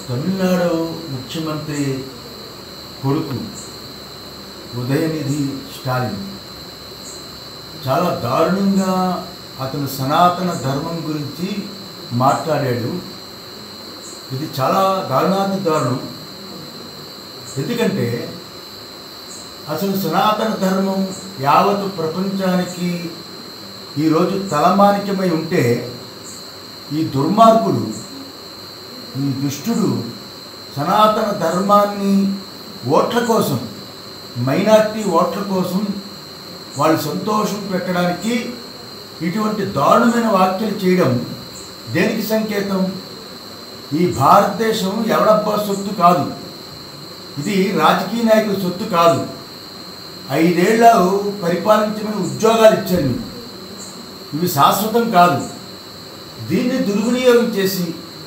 తమిళనాడు ముఖ్యమంత్రి కొడుకు ఉదయనిధి స్టాలిన్ చాలా దారుణంగా అతను సనాతన ధర్మం గురించి మాట్లాడాడు ఇది చాలా దారుణాతి దారుణం ఎందుకంటే అసలు సనాతన ధర్మం యావత్ ప్రపంచానికి ఈరోజు తలమానికమై ఉంటే ఈ దుర్మార్గుడు ఈ దుష్టుడు సనాతన ధర్మాన్ని ఓట్ల కోసం మైనార్టీ ఓట్ల కోసం వాళ్ళు సంతోషం పెట్టడానికి ఇటువంటి దారుణమైన వ్యాఖ్యలు చేయడం దేనికి సంకేతం ఈ భారతదేశం ఎవడబ్బా సొత్తు కాదు ఇది రాజకీయ నాయకుల సొత్తు కాదు ఐదేళ్ళు పరిపాలించమని ఉద్యోగాలు ఇచ్చారు మీకు. ఇవి శాశ్వతం కాదు దీన్ని దుర్వినియోగం చేసి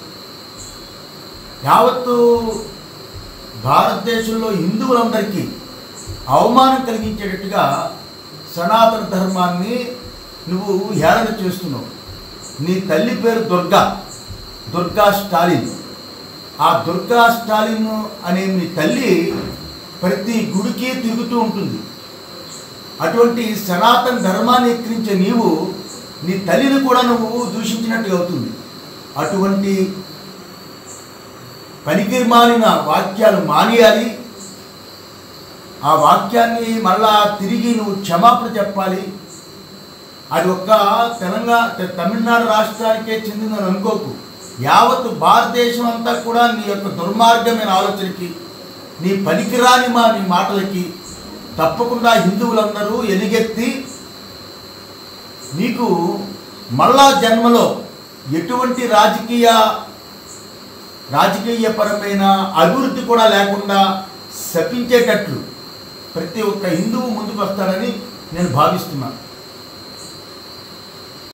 యావత్తు భారతదేశంలో హిందువులందరికీ అవమానం కలిగించేటట్టుగా సనాతన ధర్మాన్ని నువ్వు హేళన చేస్తున్నావు నీ తల్లి పేరు దుర్గా దుర్గా స్టాలిన్ ఆ దుర్గా స్టాలిన్ అనే మీ తల్లి ప్రతి గుడికి తిరుగుతూ ఉంటుంది అటువంటి సనాతన ధర్మాన్ని ఎక్కిరించే నీవు నీ తల్లిని కూడా నువ్వు దూషించినట్టుగా అవుతుంది అటువంటి పనికి మాలిన వాక్యాలు మానేయాలి ఆ వాక్యాన్ని మళ్ళా తిరిగి నువ్వు క్షమాపణ చెప్పాలి అది ఒక్క తెలంగాణ తె- తమిళనాడు రాష్ట్రానికే చెందినది అనుకోకు యావత్ భారతదేశం అంతా కూడా నీ యొక్క దుర్మార్గమైన ఆలోచనకి నీ పనికిరాని మా నీ మాటలకి తప్పకుండా హిందువులందరూ ఎలుగెత్తి నీకు మళ్ళా జన్మలో ఎటువంటి రాజకీయ రాజకీయపరమైన అభివృద్ధి కూడా లేకుండా శపించేటట్లు ప్రతి ఒక్క హిందువు ముందుకు వస్తాడని నేను భావిస్తున్నాను